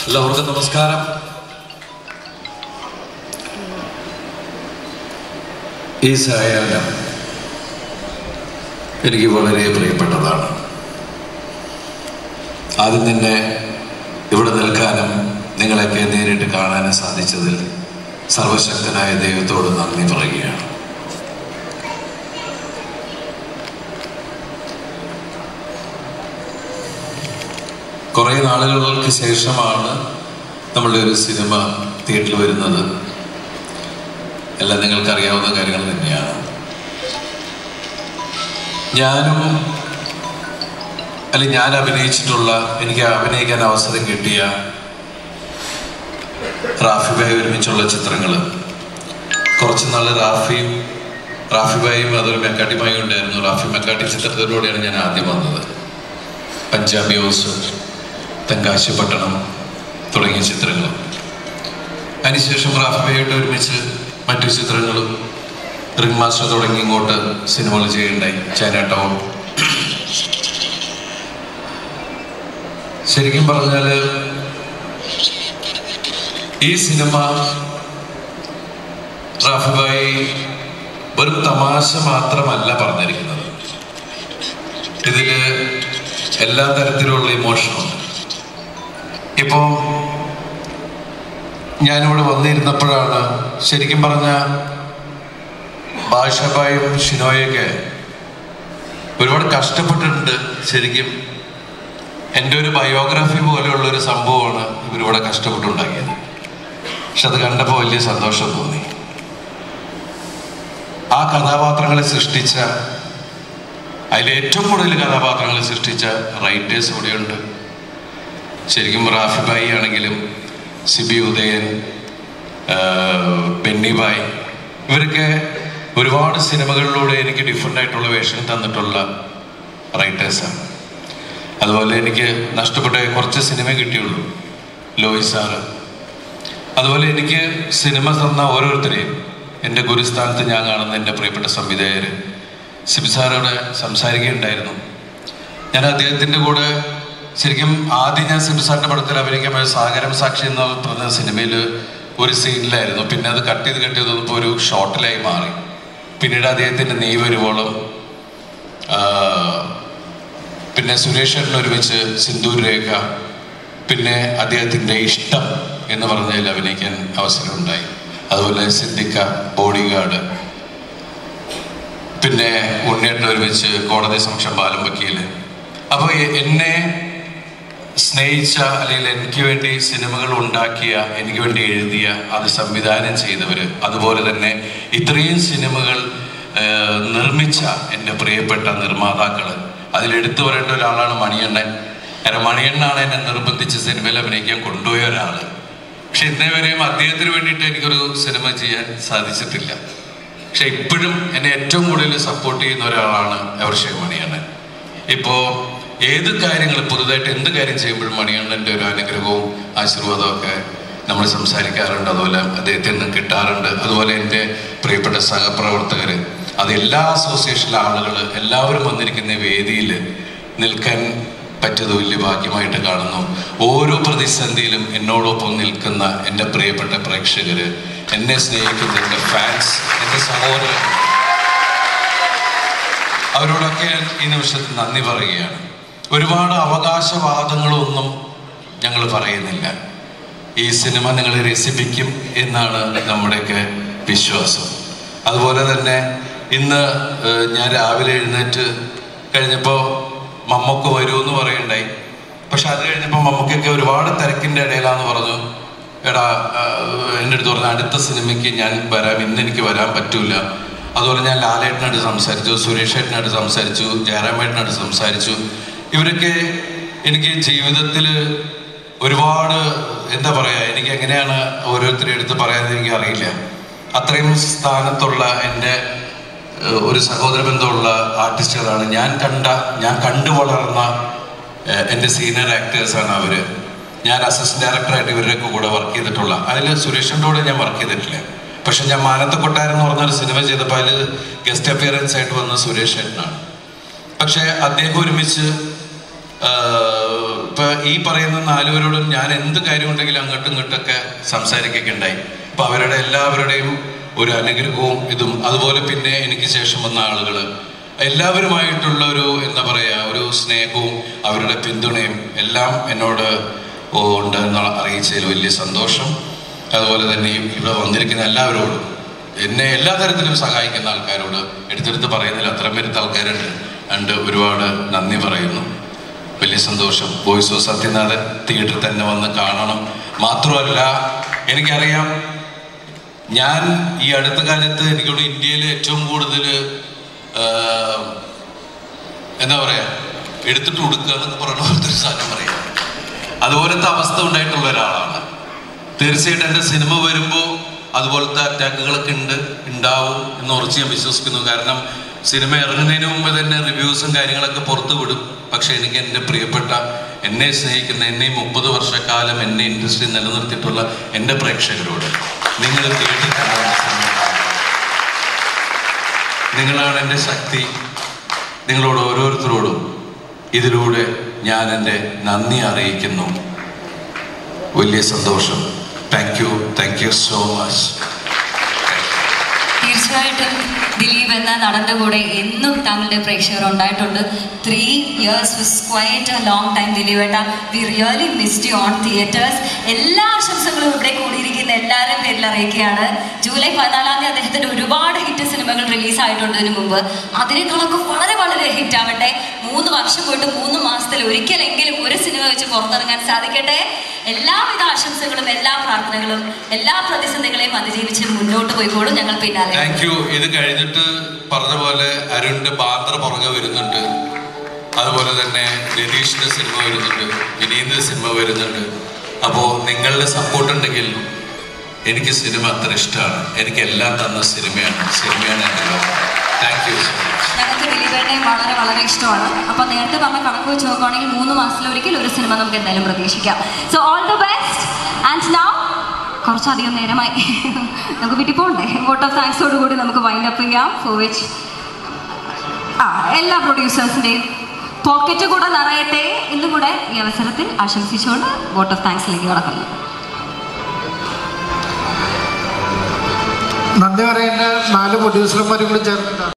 എല്ലാവർക്കും നമസ്കാരം ഈ സായാഹ്നം എനിക്ക് വളരെ പ്രിയപ്പെട്ടതാണ് ആദ്യം തന്നെ ഇവിടെ നിൽക്കാനും നിങ്ങളെയൊക്കെ നേരിട്ട് കാണാനും സാധിച്ചതിൽ സർവശക്തനായ ദൈവത്തോട് നന്ദി പറയുകയാണ് കുറേ നാളുകൾക്ക് ശേഷമാണ് നമ്മളുടെ ഒരു സിനിമ തിയേറ്ററിൽ വരുന്നത് എല്ലാം നിങ്ങൾക്കറിയാവുന്ന കാര്യങ്ങൾ തന്നെയാണ് ഞാനും അല്ലെ ഞാൻ അഭിനയിച്ചിട്ടുള്ള എനിക്ക് അഭിനയിക്കാൻ അവസരം കിട്ടിയ റാഫി ഭായി ഒരുമിച്ചുള്ള ചിത്രങ്ങൾ കുറച്ച് നാൾ റാഫിയും റാഫി ഭായും അതൊരു മെക്കാട്ടി ഭായും ഉണ്ടായിരുന്നു റാഫി മെക്കാട്ടി ചിത്രത്തിലൂടെയാണ് ഞാൻ ആദ്യം വന്നത് പഞ്ചാബി ഹൗസ് തെങ്കാശി പട്ടണം തുടങ്ങിയ ചിത്രങ്ങളും അതിനുശേഷം റാഫിബായിട്ട് ഒരുമിച്ച് മറ്റു ചിത്രങ്ങളും റിംഗ് മാസ്റ്റർ തുടങ്ങി ഇങ്ങോട്ട് സിനിമകൾ ചെയ്യുണ്ടായി ചൈന ടൗൺ ശരിക്കും പറഞ്ഞാൽ ഈ സിനിമ റാഫിബായി വെറും തമാശ മാത്രമല്ല പറഞ്ഞിരിക്കുന്നത് ഇതില് എല്ലാ തരത്തിലുള്ള ഇമോഷനുണ്ട് ഇപ്പോ ഞാനിവിടെ വന്നിരുന്നപ്പോഴാണ് ശരിക്കും പറഞ്ഞ ഭാഷാബായും ഷിനോയൊക്കെ ഒരുപാട് കഷ്ടപ്പെട്ടിട്ടുണ്ട് ശരിക്കും എൻ്റെ ഒരു ബയോഗ്രഫി പോലെയുള്ള ഒരു സംഭവമാണ് ഇവരിവിടെ കഷ്ടപ്പെട്ടുണ്ടാക്കിയത് പക്ഷെ അത് കണ്ടപ്പോൾ വലിയ സന്തോഷം തോന്നി ആ കഥാപാത്രങ്ങളെ സൃഷ്ടിച്ച അതിൽ ഏറ്റവും കൂടുതൽ കഥാപാത്രങ്ങളെ സൃഷ്ടിച്ച റൈറ്റേഴ്സ് ഇവിടെയുണ്ട് ശരിക്കും റാഫി ബായി ആണെങ്കിലും സിബി ഉദയൻ ബെന്നി ബായ് ഇവരൊക്കെ ഒരുപാട് സിനിമകളിലൂടെ എനിക്ക് ഡിഫറെൻ്റ് ആയിട്ടുള്ള വേഷം തന്നിട്ടുള്ള റൈറ്റേഴ്സാണ് അതുപോലെ എനിക്ക് നഷ്ടപ്പെട്ട കുറച്ച് സിനിമ കിട്ടിയുള്ളൂ ലോയി സാറ് അതുപോലെ എനിക്ക് സിനിമ തന്ന ഓരോരുത്തരെയും എൻ്റെ ഗുരുസ്ഥാനത്ത് ഞാൻ കാണുന്ന എൻ്റെ പ്രിയപ്പെട്ട സംവിധായകർ സിബി സാറോട് സംസാരിക്കുകയുണ്ടായിരുന്നു ഞാൻ അദ്ദേഹത്തിൻ്റെ കൂടെ ശരിക്കും ആദ്യം ഞാൻ സിബി സാറിൻ്റെ പടത്തിൽ അഭിനയിക്കാൻ പോയ സാഗരം സാക്ഷി എന്ന് പറഞ്ഞ സിനിമയിൽ ഒരു സീനിലായിരുന്നു പിന്നെ അത് കട്ട് ചെയ്ത് കട്ട് ചെയ്ത് വന്നപ്പോൾ ഒരു ഷോർട്ടിലായി മാറി പിന്നീട് അദ്ദേഹത്തിൻ്റെ നീ വരുവോളം ആ, പിന്നെ സുരേഷ് ഏട്ടൻ ഒരുമിച്ച് സിന്ദൂർ രേഖ പിന്നെ അദ്ദേഹത്തിൻ്റെ ഇഷ്ടം എന്ന് പറഞ്ഞതിൽ അഭിനയിക്കാൻ അവസരമുണ്ടായി അതുപോലെ സിദ്ദിഖ ബോഡി ഗാർഡ് പിന്നെ ഉണ്ണേട്ടൻ ഒരുമിച്ച് കോടതി സമക്ഷം ബാലം വക്കീല് അപ്പോൾ എന്നെ സ്നേഹിച്ച അല്ലെങ്കിൽ എനിക്ക് വേണ്ടി സിനിമകൾ ഉണ്ടാക്കിയ എനിക്ക് വേണ്ടി എഴുതിയ അത് സംവിധാനം ചെയ്തവര് അതുപോലെ തന്നെ ഇത്രയും സിനിമകൾ ആ, നിർമ്മിച്ച എൻ്റെ പ്രിയപ്പെട്ട നിർമ്മാതാക്കള് അതിലെടുത്തു പറയേണ്ട ഒരാളാണ് മണിയണ്ണൻ കാരണം മണിയണ്ണാണ് എന്നെ നിർബന്ധിച്ച് സിനിമയിൽ അഭിനയിക്കാൻ കൊണ്ടുപോയ ഒരാള് പക്ഷെ ഇന്നേ വരെയും അദ്ദേഹത്തിന് വേണ്ടിയിട്ട് എനിക്കൊരു സിനിമ ചെയ്യാൻ സാധിച്ചിട്ടില്ല പക്ഷെ ഇപ്പോഴും എന്നെ ഏറ്റവും കൂടുതൽ സപ്പോർട്ട് ചെയ്യുന്ന ഒരാളാണ് എവർഷേ മണിയണ്ണൻ ഇപ്പോ ഏത് കാര്യങ്ങൾ പുതുതായിട്ട് എന്ത് കാര്യം ചെയ്യുമ്പോഴും മണിയണ്ണൻ്റെ ഒരു അനുഗ്രഹവും ആശീർവാദവും ഒക്കെ നമ്മൾ സംസാരിക്കാറുണ്ട് അതുപോലെ അദ്ദേഹത്തിൽ നിന്ന് കിട്ടാറുണ്ട് അതുപോലെ എൻ്റെ പ്രിയപ്പെട്ട സഹപ്രവർത്തകർ അത് എല്ലാ അസോസിയേഷനിലെ ആളുകൾ എല്ലാവരും വന്നിരിക്കുന്ന വേദിയിൽ നിൽക്കാൻ പറ്റിയത് വലിയ ഭാഗ്യമായിട്ട് കാണുന്നു ഓരോ പ്രതിസന്ധിയിലും എന്നോടൊപ്പം നിൽക്കുന്ന എൻ്റെ പ്രിയപ്പെട്ട പ്രേക്ഷകര് എന്നെ സ്നേഹിക്കുന്ന എൻ്റെ ഫാൻസ് എൻ്റെ സഹോദരൻ അവരോടൊക്കെ ഞാൻ ഈ നിമിഷത്തിൽ നന്ദി പറയുകയാണ് ഒരുപാട് അവകാശവാദങ്ങളൊന്നും ഞങ്ങൾ പറയുന്നില്ല ഈ സിനിമ നിങ്ങളെ രസിപ്പിക്കും എന്നാണ് നമ്മുടെയൊക്കെ വിശ്വാസം അതുപോലെ തന്നെ ഇന്ന് ഏഹ്, ഞാൻ രാവിലെ എഴുന്നേറ്റ് കഴിഞ്ഞപ്പോൾ മമ്മക്ക് വരുമെന്ന് പറയണ്ടായി പക്ഷെ അത് കഴിഞ്ഞപ്പോൾ മമ്മക്കൊക്കെ ഒരുപാട് തിരക്കിൻ്റെ ഇടയിലാന്ന് പറഞ്ഞു എടാ ആഹ്, എൻ്റെ അടുത്ത് പറഞ്ഞു അടുത്ത സിനിമയ്ക്ക് ഞാൻ വരാം ഇന്ന് എനിക്ക് വരാൻ പറ്റൂല അതുപോലെ ഞാൻ ലാലേട്ടനായിട്ട് സംസാരിച്ചു സുരേഷ് ഏട്ടനായിട്ട് സംസാരിച്ചു ജയറാമേട്ടനായിട്ട് സംസാരിച്ചു ഇവരൊക്കെ എനിക്ക് ജീവിതത്തിൽ ഒരുപാട് എന്താ പറയാ എനിക്ക് എങ്ങനെയാണ് ഓരോരുത്തരെ എടുത്ത് പറയാമെന്ന് എനിക്ക് അറിയില്ല അത്രയും സ്ഥാനത്തുള്ള എൻ്റെ ഏഹ്, ഒരു സഹോദര ബന്ധമുള്ള ആർട്ടിസ്റ്റുകളാണ് ഞാൻ കണ്ട ഞാൻ കണ്ടു വളർന്ന ഏഹ്, എൻ്റെ സീനിയർ ആക്ടേഴ്സാണ് അവര് ഞാൻ അസിസ്റ്റന്റ് ഡയറക്ടറായിട്ട് ഇവരുടെയൊക്കെ കൂടെ വർക്ക് ചെയ്തിട്ടുള്ള അതിൽ സുരേഷിൻ്റെ കൂടെ ഞാൻ വർക്ക് ചെയ്തിട്ടില്ല പക്ഷെ ഞാൻ മാനത്തെ കൊട്ടാരം എന്ന് പറഞ്ഞൊരു സിനിമ ചെയ്തപ്പോൾ അതിൽ ഗസ്റ്റ് അപ്പിയറൻസ് ആയിട്ട് വന്ന സുരേഷ് ഏട്ടനാണ് പക്ഷെ അദ്ദേഹം ഒരുമിച്ച് ആഹ്, ഇപ്പൊ ഇപ്പൊ ഈ പറയുന്ന നാലുപേരോടും ഞാൻ എന്ത് കാര്യം ഉണ്ടെങ്കിലും അങ്ങോട്ടും ഇങ്ങോട്ടൊക്കെ സംസാരിക്കൊക്കെ ഉണ്ടായി അപ്പൊ അവരുടെ എല്ലാവരുടെയും ഒരു അനുഗ്രഹവും ഇതും അതുപോലെ പിന്നെ എനിക്ക് ശേഷം വന്ന ആളുകൾ എല്ലാവരുമായിട്ടുള്ള ഒരു എന്താ പറയാ ഒരു സ്നേഹവും അവരുടെ പിന്തുണയും എല്ലാം എന്നോട് ഉണ്ട് എന്നുള്ള അറിയിച്ചതിൽ വലിയ സന്തോഷം അതുപോലെ തന്നെ ഈ ഇവിടെ വന്നിരിക്കുന്ന എല്ലാവരോടും എന്നെ എല്ലാ തരത്തിലും സഹായിക്കുന്ന ആൾക്കാരോട് എടുത്തെടുത്ത് പറയുന്നതിൽ അത്രയും പേരുത്ത ആൾക്കാരുണ്ട് ഉണ്ട് ഒരുപാട് നന്ദി പറയുന്നു വലിയ സന്തോഷം വോയിസ് ഓഫ് സത്യനാഥൻ തിയേറ്ററിൽ തന്നെ വന്ന് കാണണം മാത്രമല്ല എനിക്കറിയാം ഞാൻ ഈ അടുത്ത കാലത്ത് എനിക്കോട് ഇന്ത്യയിൽ ഏറ്റവും കൂടുതൽ എന്താ പറയാ എടുത്തിട്ട് കൊടുക്കുക എന്നൊക്കെ പറയുന്ന പോലത്തെ ഒരു സാധനം പറയാം അതുപോലത്തെ അവസ്ഥ ഉണ്ടായിട്ടുള്ള ഒരാളാണ് തീർച്ചയായിട്ടും എൻ്റെ സിനിമ വരുമ്പോൾ അതുപോലത്തെ അറ്റാക്കുകളൊക്കെ ഉണ്ട് ഉണ്ടാവും എന്ന് ഉറച്ച് ഞാൻ വിശ്വസിക്കുന്നു കാരണം സിനിമ ഇറങ്ങുന്നതിന് മുമ്പ് തന്നെ റിവ്യൂസും കാര്യങ്ങളൊക്കെ പുറത്തു വിടും പക്ഷെ എനിക്ക് എൻ്റെ പ്രിയപ്പെട്ട എന്നെ സ്നേഹിക്കുന്ന എന്നെ ഈ മുപ്പത് വർഷക്കാലം എന്നെ ഇൻഡസ്ട്രി നിലനിർത്തിയിട്ടുള്ള എൻ്റെ പ്രേക്ഷകരോട് നിങ്ങൾ തിയേറ്ററിൽ കാണുന്ന സിനിമ കാണുക. നിങ്ങളാണ് എൻ്റെ ശക്തി നിങ്ങളോട് ഓരോരുത്തരോടും ഇതിലൂടെ ഞാൻ എൻ്റെ നന്ദി അറിയിക്കുന്നു വലിയ സന്തോഷം thank you thank you so much തീർച്ചയായിട്ടും ദിലീപ് എന്ന നടന്റെ കൂടെ എന്നും താങ്കളുടെ പ്രേക്ഷകർ ഉണ്ടായിട്ടുണ്ട് three years with quite a long time Dileep ഏട്ട we really missed you on theatres എല്ലാ ആശംസകളും ഇവിടെ കൂടിയിരിക്കുന്ന എല്ലാവരും പേരിൽ അറിയിക്കുകയാണ് ജൂലൈ പതിനാലാം തീയതി അദ്ദേഹത്തിന്റെ ഒരുപാട് ഹിറ്റ് സിനിമകൾ റിലീസ് ആയിട്ടുണ്ട് ഇതിനു മുമ്പ് അതിനേക്കാളൊക്കെ വളരെ വളരെ ഹിറ്റ് ആവട്ടെ മൂന്ന് വർഷം പോയിട്ട് മൂന്ന് മാസത്തിൽ ഒരിക്കലെങ്കിലും ഒരു സിനിമ വെച്ച് പുറത്തിറങ്ങാൻ സാധിക്കട്ടെ എല്ലാവിധ ആശംസകളും എല്ലാ പ്രാർത്ഥനകളും എല്ലാ പ്രതിസന്ധികളെയും അതിജീവിച്ച് മുന്നോട്ട് പോയിക്കോളും ഞങ്ങൾ പിന്നാലെ താങ്ക് യു ഇത് കഴിഞ്ഞിട്ട് പറഞ്ഞ പോലെ അരുണിന്റെ ബാന്ദ്ര പുറകെ വരുന്നുണ്ട് അതുപോലെ തന്നെ രതീഷിന്റെ സിനിമ വരുന്നുണ്ട് വിനീതിന്റെ സിനിമ വരുന്നുണ്ട് അപ്പോൾ നിങ്ങളുടെ സപ്പോർട്ട് ഉണ്ടെങ്കിൽ എനിക്ക് സിനിമ അത്ര ഇഷ്ടമാണ് എനിക്ക് എല്ലാം തന്ന സിനിമയാണ് സിനിമയാണ് എൻ്റെ ലോകം താങ്ക് യു സോ മച്ച് ഞങ്ങൾക്ക് ദിലീപേട്ടനെ വളരെ വളരെ ഇഷ്ടമാണ് അപ്പൊ നേരത്തെ പറഞ്ഞ കണക്ക് വെച്ച് നോക്കുകയാണെങ്കിൽ മൂന്ന് മാസത്തിലൊരിക്കൽ ഒരു സിനിമ നമുക്ക് എന്തായാലും പ്രതീക്ഷിക്കാം so all the best and now കുറച്ചധികം നേരമായി നമുക്ക് വീട്ടിൽ പോകണ്ടേ വോട്ട് ഓഫ് താങ്ക്സോട് കൂടി നമുക്ക് വൈൻഡ് അപ്പ് ചെയ്യാം ഫോർ വിച്ച് ആ എല്ലാ പ്രൊഡ്യൂസേഴ്സിൻ്റെയും പോക്കറ്റ് കൂടെ നിറയട്ടെ എന്നും കൂടെ ഈ അവസരത്തിൽ ആശംസിച്ചുകൊണ്ട് വോട്ട് ഓഫ് താങ്ക്സിലേക്ക് കടക്കുന്നു നന്ദി പറയുന്ന നാല് പ്രൊഡ്യൂസർമാരും കൂടി ചേർന്നിട്ടാണ്